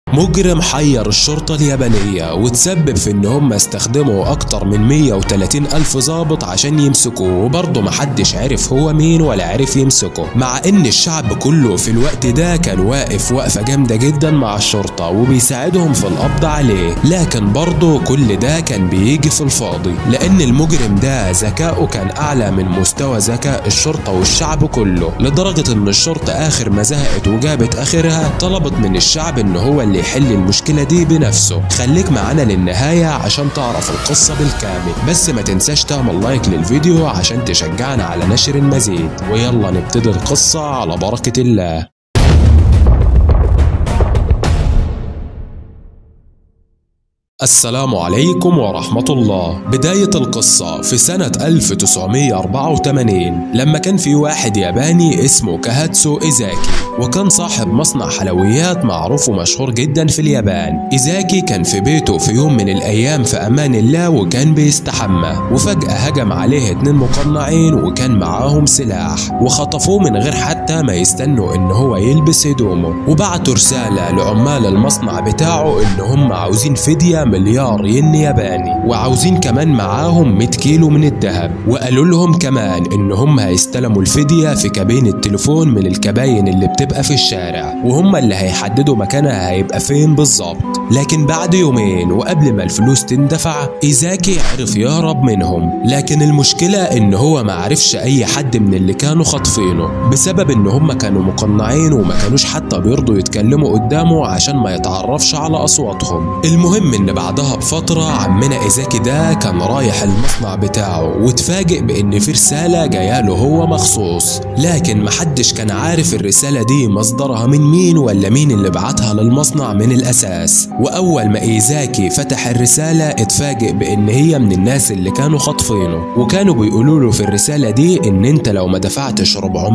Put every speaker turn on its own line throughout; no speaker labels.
مجرم حير الشرطة اليابانية وتسبب في ان هم استخدموا اكتر من 130 الف ضابط عشان يمسكوه وبرضه محدش عرف هو مين ولا عرف يمسكه مع ان الشعب كله في الوقت ده كان واقف وقفة جامدة جدا مع الشرطة وبيساعدهم في القبض عليه لكن برضه كل ده كان بيجي في الفاضي لان المجرم ده ذكاؤه كان اعلى من مستوى ذكاء الشرطة والشعب كله لدرجة ان الشرطة اخر ما زهقت وجابت اخرها طلبت من الشعب ان هو اللي يحل المشكلة دي بنفسه خليك معانا للنهاية عشان تعرف القصة بالكامل بس ما تنساش تعمل لايك للفيديو عشان تشجعنا على نشر المزيد ويلا نبتدي القصة على بركة الله السلام عليكم ورحمة الله بداية القصة في سنة 1984 لما كان في واحد ياباني اسمه كاهاتسو إيزاكي وكان صاحب مصنع حلويات معروف ومشهور جدا في اليابان إيزاكي كان في بيته في يوم من الأيام في أمان الله وكان بيستحمى وفجأة هجم عليه اتنين مقنعين وكان معاهم سلاح وخطفوه من غير حتى ما يستنوا إن هو يلبس هدومه وبعتوا رسالة لعمال المصنع بتاعه إن هم عاوزين فدية مليار ين ياباني وعاوزين كمان معاهم 100 كيلو من الذهب وقالوا لهم كمان ان هم هيستلموا الفدية في كابين التليفون من الكباين اللي بتبقى في الشارع وهم اللي هيحددوا مكانها هيبقى فين بالظبط لكن بعد يومين وقبل ما الفلوس تندفع ايزاكي عرف يهرب منهم لكن المشكلة ان هو ما عرفش اي حد من اللي كانوا خاطفينه بسبب ان هم كانوا مقنعين وما كانوش حتى بيرضوا يتكلموا قدامه عشان ما يتعرفش على اصواتهم المهم ان بعدها بفترة عمنا إيزاكي ده كان رايح المصنع بتاعه واتفاجئ بإن في رسالة جاياله هو مخصوص لكن محدش كان عارف الرسالة دي مصدرها من مين ولا مين اللي بعتها للمصنع من الأساس وأول ما إيزاكي فتح الرسالة اتفاجئ بإن هي من الناس اللي كانوا خاطفينه وكانوا بيقولوا له في الرسالة دي إن أنت لو ما دفعتش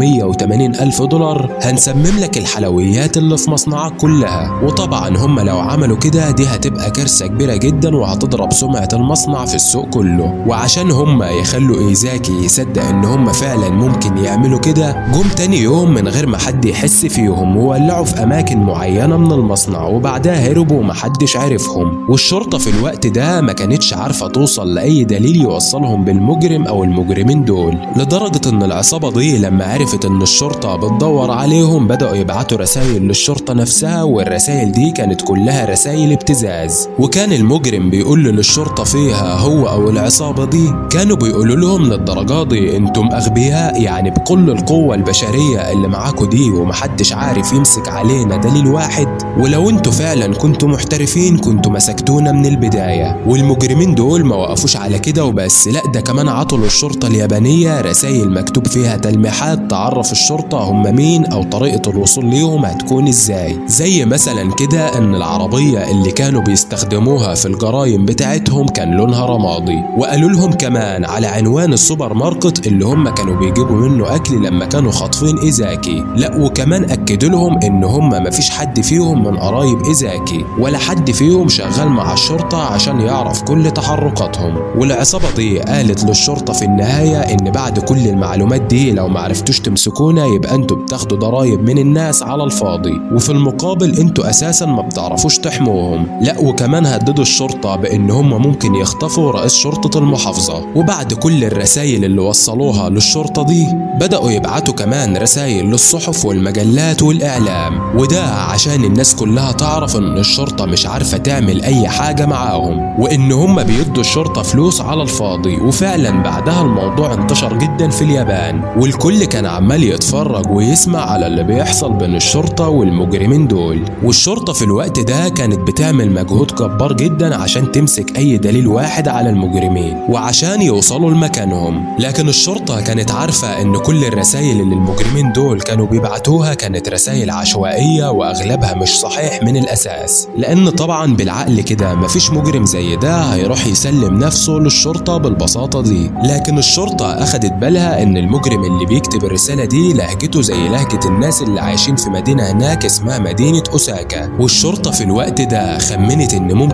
480 ألف دولار هنسمم لك الحلويات اللي في مصنعك كلها وطبعا هم لو عملوا كده دي هتبقى كارثة كبيرة جدا وهتضرب سمعة المصنع في السوق كله وعشان هم يخلوا إيزاكي يصدق إن هم فعلا ممكن يعملوا كده جم تاني يوم من غير ما حد يحس فيهم وولعوا في أماكن معينة من المصنع وبعدها هربوا ومحدش عرفهم والشرطة في الوقت ده ما كانتش عارفة توصل لأي دليل يوصلهم بالمجرم أو المجرمين دول لدرجة إن العصابة دي لما عرفت إن الشرطة بتدور عليهم بدأوا يبعتوا رسائل للشرطة نفسها والرسائل دي كانت كلها رسائل ابتزاز وكان المجرم بيقول للشرطة فيها هو أو العصابة دي كانوا بيقولوا لهم للدرجة دي انتم أغبياء يعني بكل القوة البشرية اللي معاكوا دي ومحدش عارف يمسك علينا دليل واحد ولو انتوا فعلا كنتوا محترفين كنتوا مسكتونا من البداية والمجرمين دول ما وقفوش على كده وبس لا ده كمان عطوا للشرطة اليابانية رسائل مكتوب فيها تلميحات تعرف الشرطة هم مين أو طريقة الوصول ليهم هتكون ازاي زي مثلا كده ان العربية اللي كانوا بيستخدموها في الجرايم بتاعتهم كان لونها رمادي وقالوا لهم كمان على عنوان السوبر ماركت اللي هم كانوا بيجيبوا منه اكل لما كانوا خاطفين ايزاكي لا وكمان اكدوا لهم ان هم مفيش حد فيهم من قرايب ايزاكي ولا حد فيهم شغال مع الشرطة عشان يعرف كل تحركاتهم والعصابة دي قالت للشرطة في النهاية ان بعد كل المعلومات دي لو معرفتوش تمسكونا يبقى انتوا بتاخدوا ضرايب من الناس على الفاضي وفي المقابل انتوا اساسا ما بتعرفوش تحموهم لا وكمان هددوا الشرطة بان هم ممكن يخطفوا رئيس شرطة المحافظة وبعد كل الرسائل اللي وصلوها للشرطة دي بدأوا يبعتوا كمان رسائل للصحف والمجلات والإعلام وده عشان الناس كلها تعرف إن الشرطة مش عارفة تعمل أي حاجة معاهم وإن هم بيدوا الشرطة فلوس على الفاضي وفعلا بعدها الموضوع انتشر جدا في اليابان والكل كان عمال يتفرج ويسمع على اللي بيحصل بين الشرطة والمجرمين دول والشرطة في الوقت ده كانت بتعمل مجهود جبار جدا عشان تمسك أي دليل واحد على المجرمين وعشان يوصلوا لمكانهم لكن الشرطة كانت عارفة إن كل الرسائل اللي المجرمين دول كانوا بيبعتوها كانت رسائل عشوائية وأغلبها مش صحيح من الأساس لأن طبعا بالعقل كده مفيش مجرم زي ده هيروح يسلم نفسه للشرطة بالبساطة دي لكن الشرطة أخدت بالها إن المجرم اللي بيكتب الرسالة دي لهجته زي لهجة الناس اللي عايشين في مدينة هناك اسمها مدينة أوساكا والشرطة في الوقت ده خمنت إن ممكن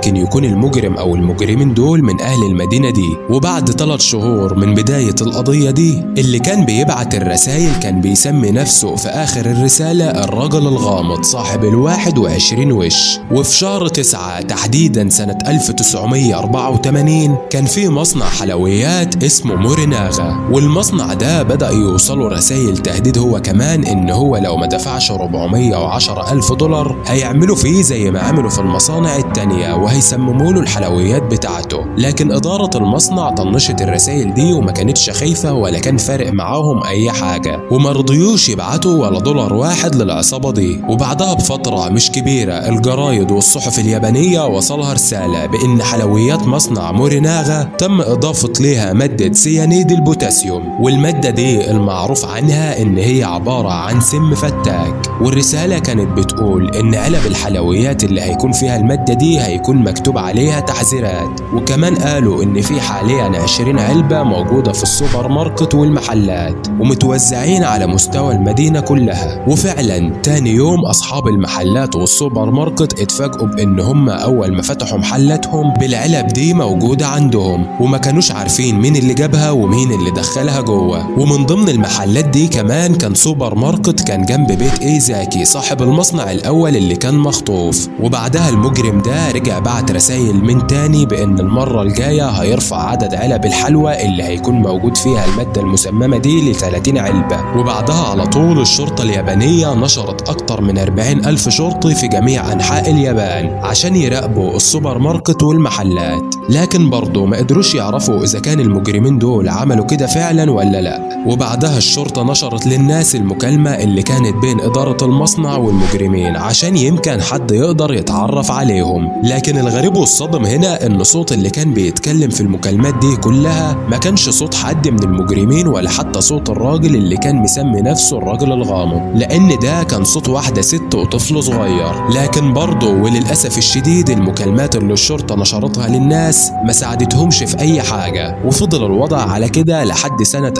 يمكن يكون المجرم أو المجرمين دول من أهل المدينة دي وبعد ثلاث شهور من بداية القضية دي اللي كان بيبعت الرسائل كان بيسمي نفسه في آخر الرسالة الرجل الغامض صاحب الواحد وعشرين وش وفي شهر تسعة تحديدا سنة 1984 كان في مصنع حلويات اسمه موريناغا والمصنع ده بدأ يوصله رسائل تهديد هو كمان إن هو لو ما دفعش 410 ألف دولار هيعملوا فيه زي ما عملوا في المصانع التانية وهيسمموا له الحلويات بتاعته لكن إدارة المصنع طنشت الرسائل دي وما كانتش خايفة ولا كان فارق معاهم أي حاجة وما رضيوش يبعتوا ولا دولار واحد للعصابة دي وبعدها بفترة مش كبيرة الجرايد والصحف اليابانية وصلها رسالة بإن حلويات مصنع موريناغا تم إضافة ليها مادة سيانيد البوتاسيوم والمادة دي المعروف عنها إن هي عبارة عن سم فتاك والرسالة كانت بتقول إن علب الحلويات اللي هيكون فيها المادة دي هيكون مكتوب عليها تحذيرات وكمان قالوا إن في حاليا 20 علبة موجودة في السوبر ماركت والمحلات ومتوزعين على مستوى المدينة كلها وفعلا تاني يوم أصحاب المحلات والسوبر ماركت اتفاجئوا بإن هم أول ما فتحوا محلاتهم بالعلب دي موجودة عندهم وما كانوش عارفين مين اللي جابها ومين اللي دخلها جوه ومن ضمن المحلات دي كمان كان سوبر ماركت كان جنب بيت ايزاكي صاحب المصنع الأول اللي كان مخطوف وبعدها المجرم ده رجع بعت رسائل من تاني بإن المرة الجاية هيرفع عدد علب الحلوى اللي هيكون موجود فيها المادة المسممة دي ل 30 علبة وبعدها على طول الشرطة اليابانية نشرت أكتر من 40 ألف شرطي في جميع أنحاء اليابان عشان يراقبوا السوبر ماركت والمحلات لكن برضه ما قدروش يعرفوا إذا كان المجرمين دول عملوا كده فعلا ولا لا وبعدها الشرطة نشرت للناس المكالمة اللي كانت بين إدارة المصنع والمجرمين عشان يمكن حد يقدر يتعرف عليهم لكن الغريب والصدم هنا إن صوت اللي كان بيتكلم في المكالمات دي كلها ما كانش صوت حد من المجرمين ولا حتى صوت الراجل اللي كان مسمي نفسه الراجل الغامض لأن ده كان صوت واحدة ست وطفل صغير لكن برضه وللأسف الشديد المكالمات اللي الشرطة نشرتها للناس ما ساعدتهمش في أي حاجة وفضل الوضع على كده لحد سنة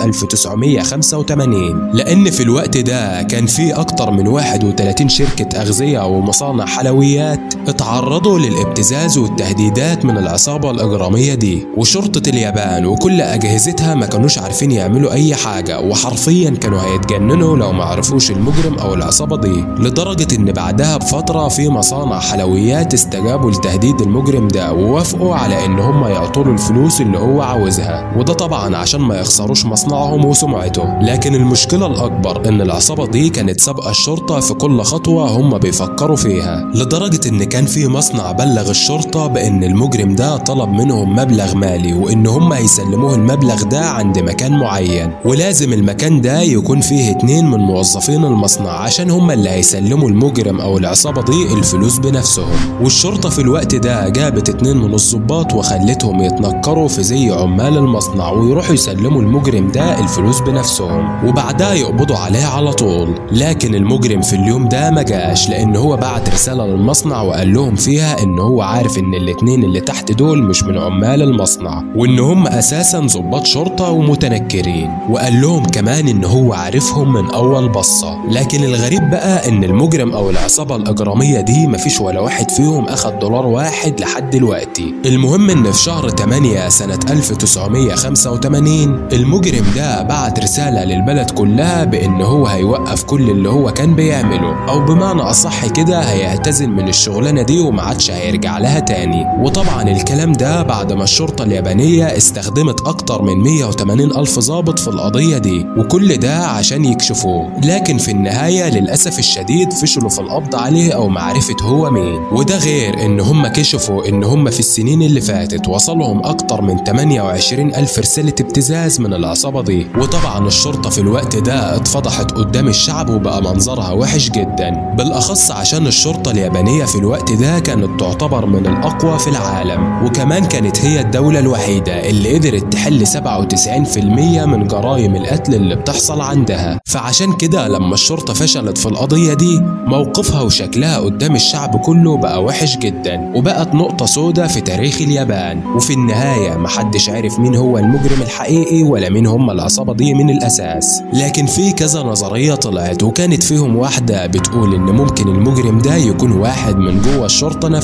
1985 لأن في الوقت ده كان في أكتر من 31 شركة أغذية ومصانع حلويات اتعرضوا للابتزاز والتهديدات من العصابة الإجرامية دي وشرطة اليابان وكل أجهزتها ما كانوش عارفين يعملوا أي حاجة وحرفيا كانوا هيتجننوا لو ما عرفوش المجرم أو العصابة دي لدرجة إن بعدها بفترة في مصانع حلويات استجابوا لتهديد المجرم ده ووافقوا على إن هم يعطوا له الفلوس اللي هو عاوزها وده طبعا عشان ما يخسروش مصنعهم وسمعته لكن المشكلة الأكبر إن العصابة دي كانت سابقة الشرطة في كل خطوة هم بيفكروا فيها لدرجة إن كان في مصنع بلغ الشرطة بإن المجرم ده طلب منهم مبلغ مالي وإن هم هيسلموه المبلغ ده عند مكان معين ولازم المكان ده يكون فيه اتنين من موظفين المصنع عشان هم اللي هيسلموا المجرم أو العصابة دي الفلوس بنفسهم والشرطة في الوقت ده جابت اتنين من الضباط وخلتهم يتنكروا في زي عمال المصنع ويروحوا يسلموا المجرم ده الفلوس بنفسهم وبعدها يقبضوا عليه على طول لكن المجرم في اليوم ده ما جاش لان هو بعت رسالة للمصنع وقال لهم فيها ان هو عارف ان الاتنين اللي تحت دول مش من عمال المصنع وان هم اساسا ضباط شرطة ومتنكرين وقال لهم كمان ان هو عارفهم من اول بصة لكن الغريب بقى ان المجرم او العصابة الاجرامية دي مفيش ولا واحد فيهم اخد دولار واحد لحد دلوقتي المهم ان في شهر 8 سنة 1985 المجرم ده بعت رسالة للبلد كلها بان هو هيوقف كل اللي هو كان بيعمله او بمعنى اصح كده هيعتزل من الشغلانة دي وما عادش هيرجع لها تاني وطبعا الكلام ده بعد ما الشرطة اليابانية استخدمت اكتر من 180 الف ضابط في القضية دي وكل ده عشان يكشفوه لكن في النهاية للأسف الشديد فشلوا في القبض عليه او معرفة هو مين وده غير ان هم كشفوا ان هم في السنين اللي فاتت وصلهم اكتر من 28 الف رسالة ابتزاز من العصابة دي وطبعا الشرطة في الوقت ده اتفضحت قدام الشعب وبقى منظرها وحش جدا بالأخص عشان الشرطة اليابانية في الوقت ده كانت تعتبر من الأقوى في العالم وكمان كانت هي الدولة الوحيدة اللي قدرت تحل 97% من جرائم القتل اللي بتحصل عندها فعشان كده لما الشرطة فشلت في القضية دي موقفها وشكلها قدام الشعب كله بقى وحش جدا وبقت نقطة سودة في تاريخ اليابان وفي النهاية محدش عارف مين هو المجرم الحقيقي ولا مين هم العصابة دي من الأساس لكن في كذا نظرية طلعت وكانت فيهم واحدة بتقول إن ممكن المجرم ده يكون واحد من جوه الشرطة نفسها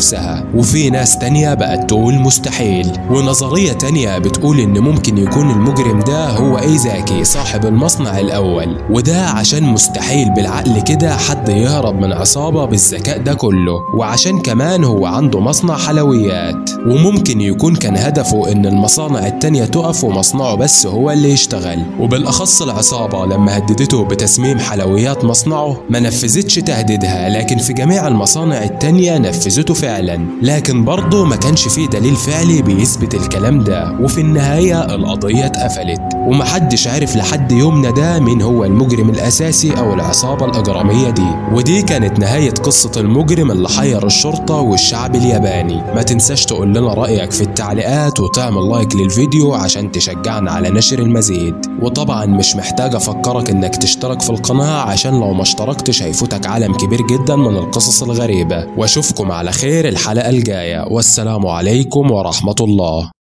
وفي ناس تانية بقت تقول مستحيل ونظرية تانية بتقول إن ممكن يكون المجرم ده هو إيزاكي صاحب المصنع الأول وده عشان مستحيل بالعقل كده حد يهرب من عصابة بالذكاء ده كله وعشان كمان هو عنده مصنع حلويات وممكن يكون كان هدفه إن المصانع التانية تقف ومصنعه بس هو اللي يشتغل وبالأخص العصابة لما هددته بتسميم حلويات مصنعه ما نفذتش تهديدها لكن في جميع المصانع التانية نفذته فعلا لكن برضه ما كانش فيه دليل فعلي بيثبت الكلام ده وفي النهاية القضية اتقفلت ومحدش عارف لحد يومنا ده مين هو المجرم الأساسي أو العصابة الإجرامية دي ودي كانت نهاية قصة المجرم اللي حير الشرطة والشعب الياباني ما تنساش تقول لنا رأيك في التعليقات وتعمل لايك للفيديو عشان تشجعنا على نشر المزيد وطبعا مش محتاج أفكرك إنك تشترك في القناة عشان لو ما اشتركتش هيفوتك عالم كبير جدا من القصص الغريبة واشوفكم على خير الحلقة الجاية والسلام عليكم ورحمة الله